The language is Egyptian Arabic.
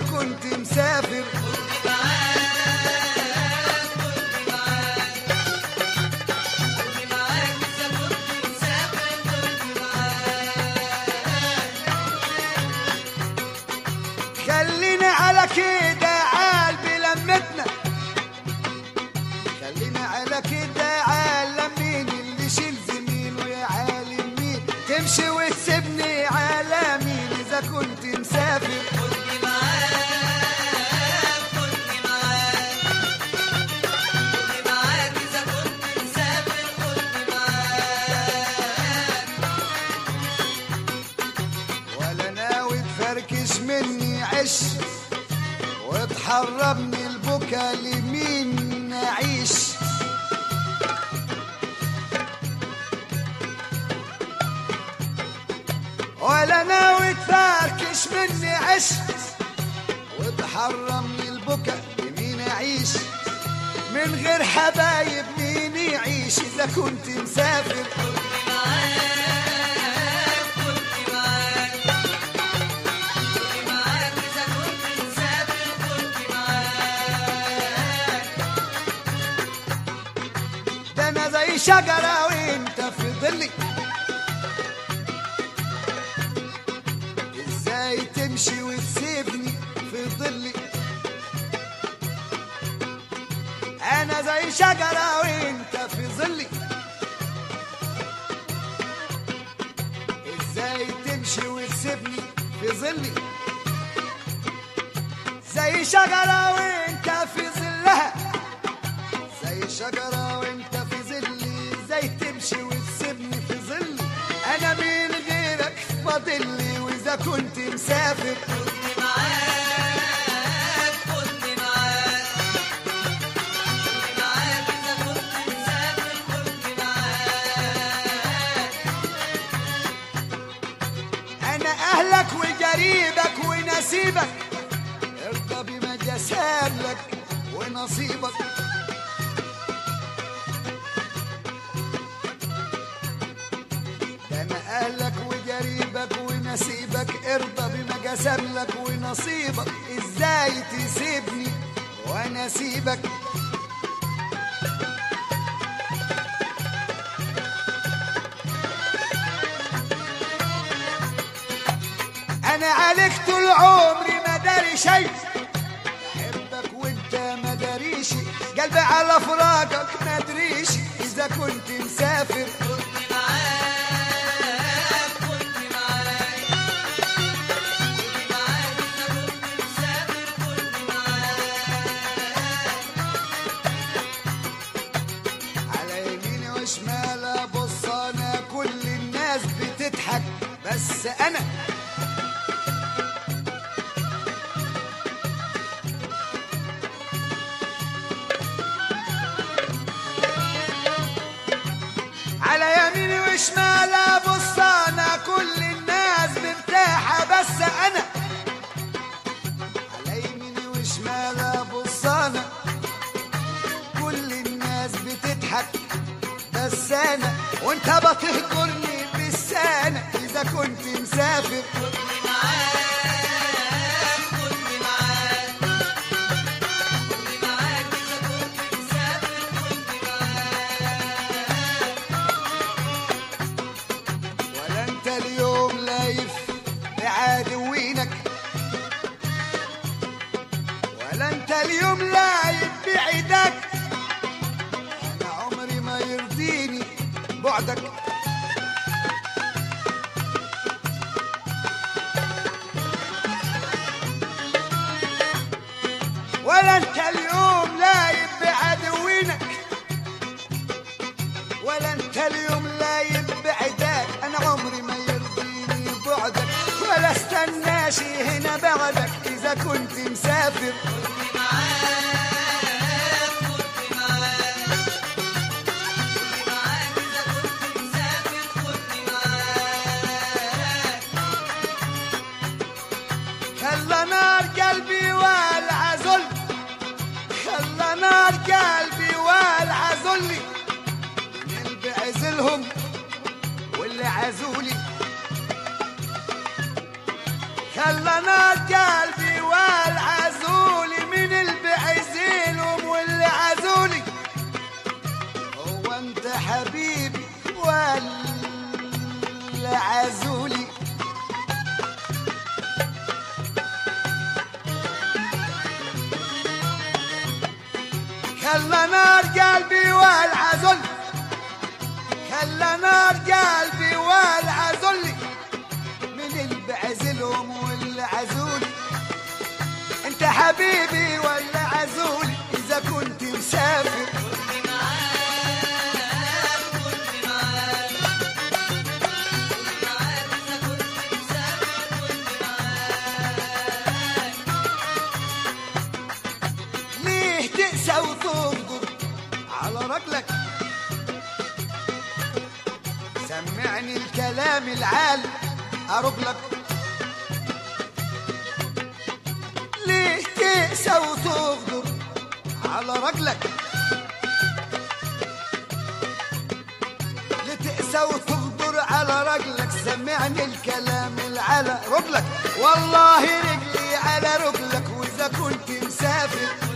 كنت مسافر خلينا على كده عال بلمتنا خلينا على كده عال لمين اللي شيل زميل ويا عالم مين تمشي وتسيبني على مين اذا كنت مسافر ولا ناوي تفركش مني عش وتحرمني البكا لمين اعيش ولا ناوي تفركش مني عش وتحرمني البكا لمين اعيش من غير حبايب مين يعيش اذا كنت مسافر ده انا زي شجرة وانت في ظلي ازاي تمشي وتسيبني في ظلي انا زي شجرة وانت في ظلي ازاي تمشي وتسيبني في ظلي زي شجرة وانت في ظلها زي شجرة وانت في ظلي زي تمشي وتسيبني في ظلي انا من غيرك فاضلي واذا كنت مسافر انا اهلك وجريبك ونسيبك ارضى بما جسام لك ونصيبك ده انا اهلك وجريبك ونسيبك ارضى بما جسم لك ونصيبك ازاي تسيبني وانا اسيبك انا عليك طول عمري ما داري شيء بحبك وانت ما داريش قلبي على فراقك ما دريش اذا كنت مسافر على يميني وشمال ابص انا كل الناس بتضحك بس انا على يميني وشمال ابص انا كل الناس مرتاحه بس انا على يميني وشمال ابص انا كل الناس بتضحك بس انا وانت بتهجرني بالسنه اذا كنت مسافر ولا انت اليوم لايف بعدوينك ولا انت اليوم لايف بعيدك انا عمري ما يرضيني بعدك ولا انت اليوم لايف بعدوينك ولا انت اليوم لايب بعدك انا عمري ما يرضيني بعدك ولا استناشي هنا بعدك اذا كنت مسافر خلى نار قلبي والع ذل خلى نار قلبي والع ذلي اللي بعزلهم واللي عزولي خلى نار قلبي والع خلى نار قلبي والعزل خلى نار قلبي والعزل من اللي بعزلهم واللي عزولي انت حبيبي ولا عزولي اذا كنت مسافر ليه تقسى وتغدر على رجلك سمعني الكلام العالي أرجلك ليه تقسى وتغدر على رجلك ليه تقسى وتغدر على رجلك سمعني الكلام العلى رجلك والله رجلي على رجلك واذا كنت مسافر